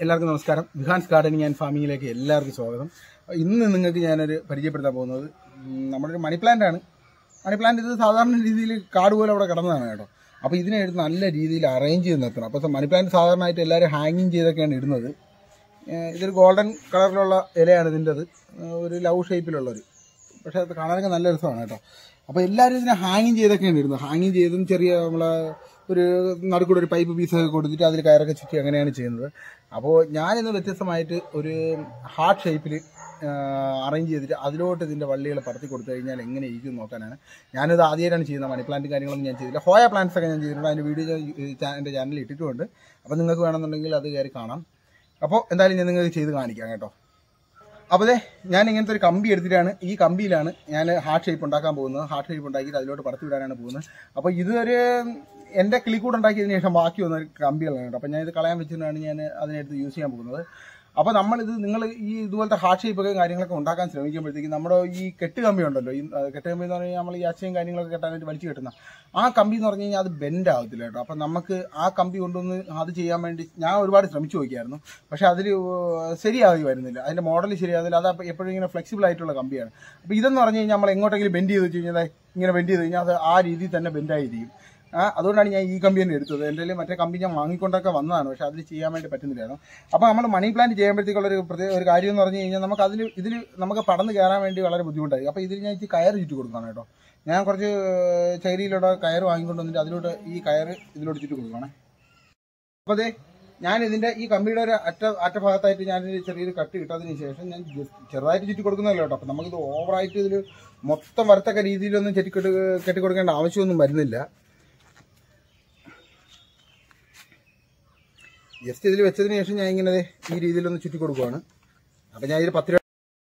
എല്ലാവർക്കും നമസ്കാരം വിഹാൻസ് gardening and ഫാമിങ്ങിലേക്ക് എല്ലാവർക്കും സ്വാഗതം ഇന്ന് നിങ്ങൾക്ക് ഞാനൊരു പരിചയപ്പെടുത്താൻ പോകുന്നത് ഉം, നമ്മുടെ ഒരു മണി പ്ലാന്റ് ആണ് മണി പ്ലാന്റ് ഇത് സാധാരണ രീതിയിൽ കാട് പോലെ അവിടെ കിടന്നതാണ് കേട്ടോ അപ്പോൾ ഇതിനെ എടുത്ത് നല്ല രീതിയിൽ അറേഞ്ച് ചെയ്ത് നിർത്തണം അപ്പോൾ മണി പ്ലാന്റ് സാധാരണയായിട്ട് എല്ലാവരും ഹാങ്ങിങ് ചെയ്തൊക്കെയാണ് ഇടുന്നത് ഏഹ് ഇതൊരു ഗോൾഡൻ കളറിലുള്ള ഇലയാണ് ഇതിൻ്റെത് ഒരു ലവ് ഷേപ്പിലുള്ളൊരു പക്ഷെ അത് കാണാനൊക്കെ നല്ല രസമാണ് കേട്ടോ അപ്പോൾ എല്ലാവരും ഇതിനെ ഹാങ്ങിങ് ചെയ്തൊക്കെയാണ് ഇടുന്നത് ഹാങ്ങിങ് ചെയ്തും ചെറിയ നമ്മളെ ഒരു നടുക്കൂടെ ഒരു പൈപ്പ് പീസൊക്കെ കൊടുത്തിട്ട് അതിൽ കയറൊക്കെ ചുറ്റി അങ്ങനെയാണ് ചെയ്യുന്നത് അപ്പോൾ ഞാനിന്ന് വ്യത്യസ്തമായിട്ട് ഒരു ഹാർട്ട് ഷേപ്പിൽ അറേഞ്ച് ചെയ്തിട്ട് അതിലോട്ട് ഇതിൻ്റെ വള്ളികൾ പടത്തി കൊടുത്തു കഴിഞ്ഞാൽ എങ്ങനെ ഇരിക്കും നോക്കാനാണ് ഞാനിത് ആദ്യമായിട്ടാണ് ചെയ്യുന്നത് മണി പ്ലാന്റ് കാര്യങ്ങളൊന്നും ഞാൻ ചെയ്തില്ല ഹോയ പ്ലാന്റ്സ് ഒക്കെ ഞാൻ ചെയ്തിട്ടുണ്ട് അതിൻ്റെ വീഡിയോ ഞാൻ ഈ ചാ- എൻ്റെ ചാനലിൽ ഇട്ടിട്ടുമുണ്ട് അപ്പോൾ നിങ്ങൾക്ക് വേണമെന്നുണ്ടെങ്കിൽ അത് കയറി കാണാം അപ്പോൾ എന്തായാലും ഞാൻ നിങ്ങൾക്ക് ചെയ്ത് കാണിക്കാം കേട്ടോ അപ്പോൾ ദേ ഞാൻ ഇങ്ങനത്തെ ഒരു കമ്പി എടുത്തിട്ടാണ് ഈ കമ്പിയിലാണ് ഞാൻ ഹാർട്ട് ഷേപ്പ് ഉണ്ടാക്കാൻ പോകുന്നത് ഹാർട്ട് ഷേപ്പ് ഉണ്ടാക്കിയിട്ട് അതിലോട്ട് പടത്തി വിടാനാണ് പോകുന്നത് അപ്പോൾ ഇതൊരു എൻ്റെ കിളിക്കൂട് ഉണ്ടാക്കിയതിന് ശേഷം ബാക്കി വന്ന ഒരു കമ്പികളാണ് കേട്ടോ അപ്പോൾ ഞാൻ ഇത് കളയാൻ വെച്ചിട്ടാണ് ഞാൻ അതിനെടുത്ത് യൂസ് ചെയ്യാൻ പോകുന്നത് അപ്പോൾ നമ്മളിത് നിങ്ങൾ ഈ ഇതുപോലത്തെ ഹാർട്ട് ഷേപ്പൊക്കെ കാര്യങ്ങളൊക്കെ ഉണ്ടാക്കാൻ ശ്രമിക്കുമ്പോഴത്തേക്കും നമ്മുടെ ഈ കെട്ട് കമ്പി ഉണ്ടല്ലോ ഈ ആ, കെട്ട് കമ്പി എന്ന് പറഞ്ഞാൽ നമ്മൾ ഈ അച്ചയും കാര്യങ്ങളൊക്കെ കെട്ടാനായിട്ട് വലിച്ചു കെട്ടുന്ന ആ കമ്പി എന്ന് പറഞ്ഞു കഴിഞ്ഞാൽ അത് ബെൻഡ് ആവത്തില്ല കേട്ടോ അപ്പം നമുക്ക് ആ കമ്പി കൊണ്ടൊന്ന് അത് ചെയ്യാൻ വേണ്ടി ഞാൻ ഒരുപാട് ശ്രമിച്ചു നോക്കിയായിരുന്നു പക്ഷെ അതിൽ ശരിയായി വരുന്നില്ല അതിന്റെ മോഡൽ ശരിയാവില്ല അത് അപ്പൊ എപ്പോഴും ഇങ്ങനെ ഫ്ലെക്സിബിൾ ആയിട്ടുള്ള കമ്പിയാണ് അപ്പോൾ ഇതെന്ന് പറഞ്ഞു കഴിഞ്ഞാൽ നമ്മൾ എങ്ങോട്ടെങ്കിലും ബെൻഡ് ചെയ്ത് വെച്ച് കഴിഞ്ഞാൽ ദേ ഇങ്ങനെ ബെൻഡ് ചെയ്ത് കഴിഞ്ഞാൽ അത് ആ രീതിയിൽ തന്നെ ബെൻഡായിരിക്കും ആ അതുകൊണ്ടാണ് ഞാൻ ഈ കമ്പി തന്നെ എടുത്തത് എൻ്റെ കയ്യിൽ മറ്റേ കമ്പി ഞാൻ വാങ്ങിക്കൊണ്ടൊക്കെ വന്നതാണ് പക്ഷെ അതിൽ ചെയ്യാൻ വേണ്ടി പറ്റുന്നില്ലായിരുന്നു അപ്പോൾ നമ്മൾ മണി പ്ലാന്റ് ചെയ്യുമ്പോഴത്തേക്കുള്ള ഒരു പ്രത്യേക ഒരു കാര്യം എന്ന് പറഞ്ഞു കഴിഞ്ഞാൽ നമുക്ക് അതിൽ ഇതിൽ നമുക്ക് പടന്ന് കയറാൻ വേണ്ടി വളരെ ബുദ്ധിമുട്ടായി അപ്പോൾ ഇതിൽ ഞാൻ ഇച്ചിരി കയറ് ചുറ്റി കൊടുക്കണം കേട്ടോ ഞാൻ കുറച്ച് ചൈരിയിലൂടെ കയറ് വാങ്ങിക്കൊണ്ട് വന്നിട്ട് അതിലോട്ട് ഈ കയറ് ഇതിലോട്ട് ചുറ്റി കൊടുക്കണേ അപ്പോൾ അതെ ഞാൻ ഇതിന്റെ ഈ കമ്പിയുടെ ഒരു അറ്റ അറ്റ ഭാഗത്തായിട്ട് ഞാൻ ഇതിന് ചെറിയൊരു കട്ട് ഇട്ടതിന് ശേഷം ഞാൻ just ചെറുതായിട്ട് ചുറ്റി കൊടുക്കുന്നതല്ലോ കേട്ടോ അപ്പം നമുക്കിത് ഓവറായിട്ട് ഇതിൽ മൊത്തം വരത്തക്ക രീതിയിലൊന്നും ചെറ്റിക്കെട്ട് കെട്ടിക്കൊടുക്കേണ്ട ആവശ്യമൊന്നും വരുന്നില്ല ജസ്റ്റ് ഇതിൽ വെച്ചതിന് ശേഷം ഞാൻ ഇങ്ങനെ ദേ ഈ രീതിയിലൊന്ന് ചുറ്റി കൊടുക്കുവാണ് അപ്പം ഞാൻ ഇതിൽ പത്ത് രൂപ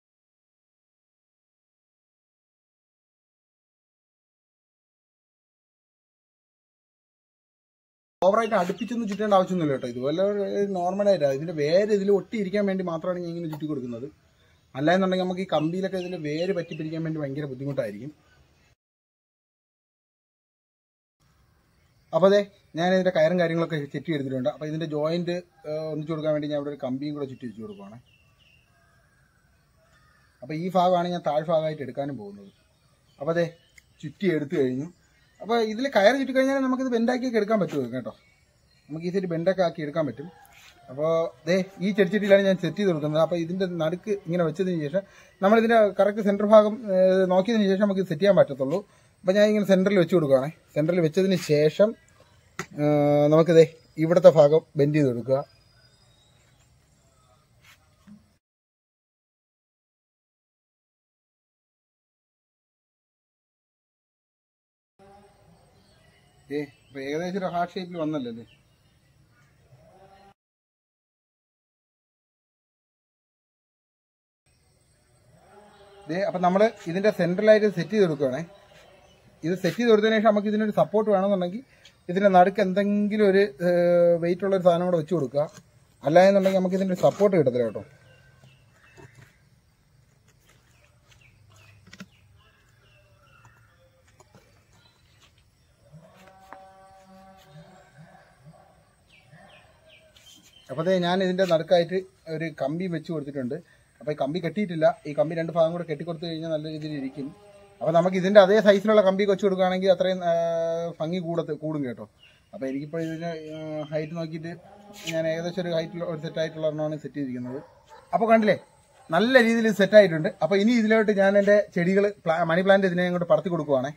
ഓവറായിട്ട് അടുപ്പിച്ചൊന്നും ചുറ്റേണ്ട ആവശ്യമൊന്നുമില്ല കേട്ടോ ഇതുപോലെ നോർമലായിട്ട് ഇതിന്റെ വേര് ഇതിൽ ഒട്ടിയിരിക്കാൻ വേണ്ടി മാത്രമാണ് ഞാൻ ഇങ്ങനെ ചുറ്റി കൊടുക്കുന്നത് അല്ലാന്നുണ്ടെങ്കിൽ നമുക്ക് ഈ കമ്പിയിലൊക്കെ ഇതിൽ വേര് പറ്റി പിടിക്കാൻ വേണ്ടി ഭയങ്കര ബുദ്ധിമുട്ടായിരിക്കും അപ്പോൾ അതെ ഞാൻ ഇതിന്റെ കയറും കാര്യങ്ങളൊക്കെ ചുറ്റി എടുത്തിട്ടുണ്ട് അപ്പോൾ ഇതിന്റെ ജോയിന്റ് ഒന്നിച്ചു കൊടുക്കാൻ വേണ്ടി ഞാൻ ഇവിടെ ഒരു കമ്പിയും കൂടെ ചുറ്റി വെച്ച് കൊടുക്കുവാണ് അപ്പോൾ ഈ ഭാഗമാണ് ഞാൻ താഴ്ഭാഗമായിട്ട് എടുക്കാനും പോകുന്നത് അപ്പോൾ അതെ ചുറ്റി എടുത്തു കഴിഞ്ഞു അപ്പോൾ ഇതിൽ കയർ ചുറ്റി കഴിഞ്ഞാൽ നമുക്കിത് ബെൻഡാക്കിയൊക്കെ എടുക്കാൻ പറ്റുമോ കേട്ടോ നമുക്ക് ഈ സെറ്റ് ബെൻഡൊക്കെ ആക്കി എടുക്കാൻ പറ്റും അപ്പോൾ ദേ ഈ ചെടിച്ചട്ടിയിലാണ് ഞാൻ സെറ്റ് ചെയ്ത് കൊടുക്കുന്നത് അപ്പോൾ ഇതിൻ്റെ നടുക്ക് ഇങ്ങനെ വെച്ചതിന് ശേഷം നമ്മളിതിൻ്റെ കറക്റ്റ് സെൻറ്റർ ഭാഗം ഏഹ്, നോക്കിയതിന് ശേഷം നമുക്ക് സെറ്റ് ചെയ്യാൻ പറ്റത്തുള്ളൂ അപ്പോൾ ഞാൻ ഇങ്ങനെ സെൻറ്ററിൽ വെച്ച് കൊടുക്കുകയാണേ സെൻറ്ററിൽ വെച്ചതിന് ശേഷം ഏഹ്, നമുക്കിതേ ഇവിടുത്തെ ഭാഗം ബെൻഡ് ചെയ്ത് കൊടുക്കുക ഏ അപ്പോൾ ഏകദേശം ഒരു ഹാർട്ട് ഷേപ്പിൽ വന്നല്ലോ അല്ലേ ദേ അപ്പം നമ്മൾ ഇതിന്റെ സെൻട്രലായിട്ട് സെറ്റ് ചെയ്ത് കൊടുക്കുകയാണേ ഇത് സെറ്റ് ചെയ്ത് കൊടുത്തതിന് ശേഷം നമുക്ക് ഇതിനൊരു സപ്പോർട്ട് വേണമെന്നുണ്ടെങ്കിൽ ഇതിന്റെ നടുക്ക് എന്തെങ്കിലും ഒരു വെയിറ്റ് ഉള്ള ഒരു സാധനം കൂടെ വെച്ച് കൊടുക്കുക അല്ല എന്നുണ്ടെങ്കിൽ നമുക്ക് ഇതിന്റെ സപ്പോർട്ട് കിട്ടത്തില്ല കേട്ടോ അപ്പോൾ അതെ ഞാൻ ഇതിന്റെ നടുക്കായിട്ട് ഒരു കമ്പി വെച്ച് കൊടുത്തിട്ടുണ്ട് അപ്പോൾ ഈ കമ്പി കെട്ടിയിട്ടില്ല ഈ കമ്പി രണ്ട് ഭാഗം കൂടെ കെട്ടിക്കൊടുത്തു കഴിഞ്ഞാൽ നല്ല രീതിയിൽ ഇരിക്കും അപ്പോൾ നമുക്ക് ഇതിന്റെ അതേ സൈസിലുള്ള കമ്പി വെച്ച് കൊടുക്കുകയാണെങ്കിൽ അത്രയും ആ, ഭംഗി കൂടത്ത് കൂടും കേട്ടോ അപ്പോൾ എനിക്കിപ്പോൾ ഇതിന് ഹൈറ്റ് നോക്കിയിട്ട് ഞാൻ ഏകദേശം ഒരു ഹൈറ്റിൽ ഒരു സെറ്റ് ആയിട്ടുള്ള ഒരെണ്ണമാണ് സെറ്റ് ചെയ്തിരിക്കുന്നത് അപ്പോൾ കണ്ടില്ലേ നല്ല രീതിയിൽ സെറ്റ് ആയിട്ടുണ്ട് അപ്പോൾ ഇനി ഇതിലോട്ട് ഞാൻ എൻ്റെ ചെടികൾ മണി പ്ലാന്റ് ഇതിനെ അങ്ങോട്ട് പറത്തി കൊടുക്കുവാണേ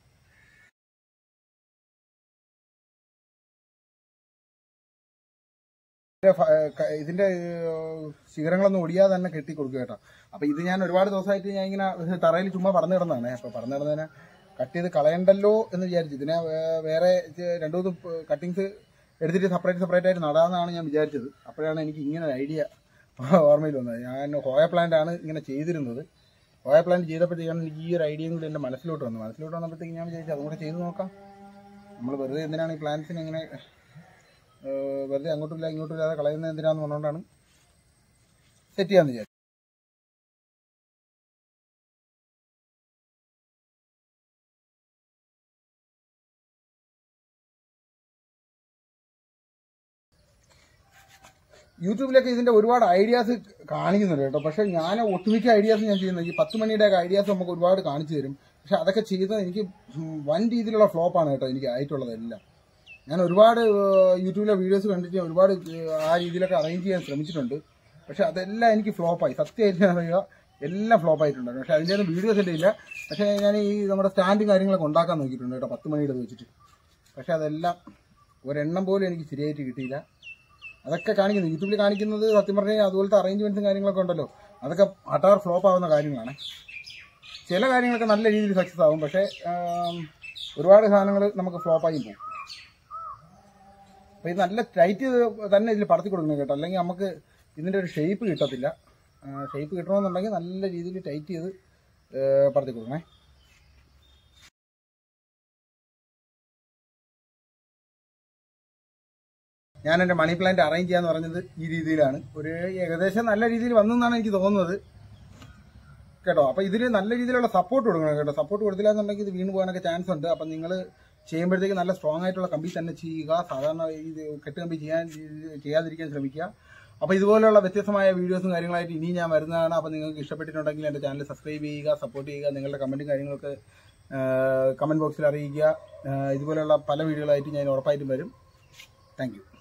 ഇതിന്റെ ഫ- ഏഹ് ക- ഇതിന്റെ ഏഹ് ശിഖരങ്ങളൊന്നും ഒടിയാതെ തന്നെ കെട്ടി കൊടുക്കുക കേട്ടോ അപ്പൊ ഇത് ഞാൻ ഒരുപാട് ദിവസമായിട്ട് ഞാൻ ഇങ്ങനെ തറയിൽ ചുമ്മാ പറന്നു കിടന്നതാണ് അപ്പൊ പറന്നു കിടന്നതിനെ കട്ട് ചെയ്ത് കളയണ്ടല്ലോ എന്ന് വിചാരിച്ചു ഇതിനെ വേ- വേറെ ചെ- രണ്ടു മൂന്ന് കട്ടിങ്സ് എടുത്തിട്ട് സെപ്പറേറ്റ് സെപ്പറേറ്റ് ആയിട്ട് നടാമെന്നാണ് ഞാൻ വിചാരിച്ചത് അപ്പോഴാണ് എനിക്ക് ഇങ്ങനെ ഒരു ഐഡിയ ഓർമ്മയിൽ വന്നത് ഞാൻ ഹോയ പ്ലാന്റ് ആണ് ഇങ്ങനെ ചെയ്തിരുന്നത് ഹോയ പ്ലാന്റ് ചെയ്തപ്പോഴത്തേക്കാണ് എനിക്ക് ഈ ഒരു ഐഡിയയും കൂടി എൻ്റെ മനസ്സിലോട്ട് വന്നത് മനസ്സിലോട്ട് വന്നപ്പോഴത്തേക്ക് ഞാൻ വിചാരിച്ചു അതും കൂടെ ചെയ്ത് നോക്കാം നമ്മൾ വെറുതെ എന്തിനാണ് ഈ പ്ലാന്റ്സിന് ഇങ്ങനെ ഏഹ് വെറുതെ അങ്ങോട്ടും ഇല്ല ഇങ്ങോട്ടും ഇല്ലാതെ കളയുന്നത് എന്തിനാന്ന് പറഞ്ഞുകൊണ്ടാണ് സെറ്റ് ചെയ്യാന്ന് വിചാരിച്ചു യൂട്യൂബിലൊക്കെ ഇതിന്റെ ഒരുപാട് ഐഡിയാസ് കാണിക്കുന്നുണ്ട് കേട്ടോ പക്ഷെ ഞാൻ ഒട്ടുമിക്ക ഐഡിയാസ് ഞാൻ ചെയ്യുന്നത് ഈ പത്ത് മണിയുടെ ഒക്കെ ഐഡിയാസ് നമുക്ക് ഒരുപാട് കാണിച്ചു തരും പക്ഷെ അതൊക്കെ ചെയ്ത് എനിക്ക് ഉം വൻ രീതിയിലുള്ള ഫ്ലോപ്പാണ് കേട്ടോ എനിക്ക് ആയിട്ടുള്ളതെല്ലാം ഞാൻ ഒരുപാട് ഏഹ്, യൂട്യൂബിലെ വീഡിയോസ് കണ്ടിട്ട് ഞാൻ ഒരുപാട് ഏഹ്, ആ രീതിയിലൊക്കെ അറേഞ്ച് ചെയ്യാൻ ശ്രമിച്ചിട്ടുണ്ട് പക്ഷെ അതെല്ലാം എനിക്ക് ഫ്ലോപ്പായി സത്യമായിട്ട് ഞാൻ പറയുക എല്ലാം ഫ്ലോപ്പ് ആയിട്ടുണ്ട് പക്ഷെ അതിൻ്റെ ഒന്നും വീഡിയോസ് എൻ്റെ ഇല്ല പക്ഷേ ഞാൻ ഈ നമ്മുടെ സ്റ്റാൻഡും കാര്യങ്ങളൊക്കെ ഉണ്ടാക്കാൻ നോക്കിയിട്ടുണ്ട് കേട്ടോ പത്ത് മണിയുടെ വെച്ചിട്ട് പക്ഷെ അതെല്ലാം ഒരെണ്ണം പോലും എനിക്ക് ശരിയായിട്ട് കിട്ടിയില്ല അതൊക്കെ കാണിക്കുന്നു യൂട്യൂബിൽ കാണിക്കുന്നത് സത്യം പറഞ്ഞാൽ അതുപോലത്തെ അറേഞ്ച്മെന്റ്സും കാര്യങ്ങളൊക്കെ ഉണ്ടല്ലോ അതൊക്കെ അട്ടാർ ഫ്ലോപ്പ് ആവുന്ന കാര്യങ്ങളാണ് ചില കാര്യങ്ങളൊക്കെ നല്ല രീതിയിൽ സക്സസ് ആവും പക്ഷേ ആം, ഒരുപാട് സാധനങ്ങൾ നമുക്ക് ഫ്ലോപ്പായി പോകും അപ്പോൾ ഇത് നല്ല ടൈറ്റ് ചെയ്ത് തന്നെ ഇതിൽ പടത്തി കൊടുക്കണം കേട്ടോ അല്ലെങ്കിൽ നമുക്ക് ഇതിൻ്റെ ഒരു ഷേപ്പ് കിട്ടത്തില്ല ഷേപ്പ് കിട്ടണമെന്നുണ്ടെങ്കിൽ നല്ല രീതിയിൽ ടൈറ്റ് ചെയ്ത് ഏ, പടത്തി കൊടുക്കണേ ഞാൻ എൻ്റെ മണി പ്ലാന്റ് അറേഞ്ച് ചെയ്യാന്ന് പറഞ്ഞത് ഈ രീതിയിലാണ് ഒരു ഏകദേശം നല്ല രീതിയിൽ വന്നെന്നാണ് എനിക്ക് തോന്നുന്നത് കേട്ടോ അപ്പൊ ഇതിന് നല്ല രീതിയിലുള്ള സപ്പോർട്ട് കൊടുക്കണം കേട്ടോ സപ്പോർട്ട് കൊടുത്തില്ല എന്നുണ്ടെങ്കിൽ ഇത് വീണ് പോകാനൊക്കെ ചാൻസ് ഉണ്ട് അപ്പൊ നിങ്ങൾ ചെയ്യുമ്പോഴത്തേക്ക് നല്ല സ്ട്രോങ് ആയിട്ടുള്ള കമ്പി തന്നെ ചെയ്യുക സാധാരണ ഇത് കെട്ടുകമ്പി ചെയ്യാൻ ചെയ്യാതിരിക്കാൻ ശ്രമിക്കുക അപ്പൊ ഇതുപോലെയുള്ള വ്യത്യസ്തമായ വീഡിയോസും കാര്യങ്ങളായിട്ട് ഇനി ഞാൻ വരുന്നതാണ് അപ്പൊ നിങ്ങൾക്ക് ഇഷ്ടപ്പെട്ടിട്ടുണ്ടെങ്കിൽ എൻ്റെ ചാനൽ സബ്സ്ക്രൈബ് ചെയ്യുക സപ്പോർട്ട് ചെയ്യുക നിങ്ങളുടെ കമന്റും കാര്യങ്ങളൊക്കെ കമന്റ് ബോക്സിൽ അറിയിക്കുക ആ, ഇതുപോലെയുള്ള പല വീഡിയോകളായിട്ട് ഞാൻ ഉറപ്പായിട്ടും വരും താങ്ക് യു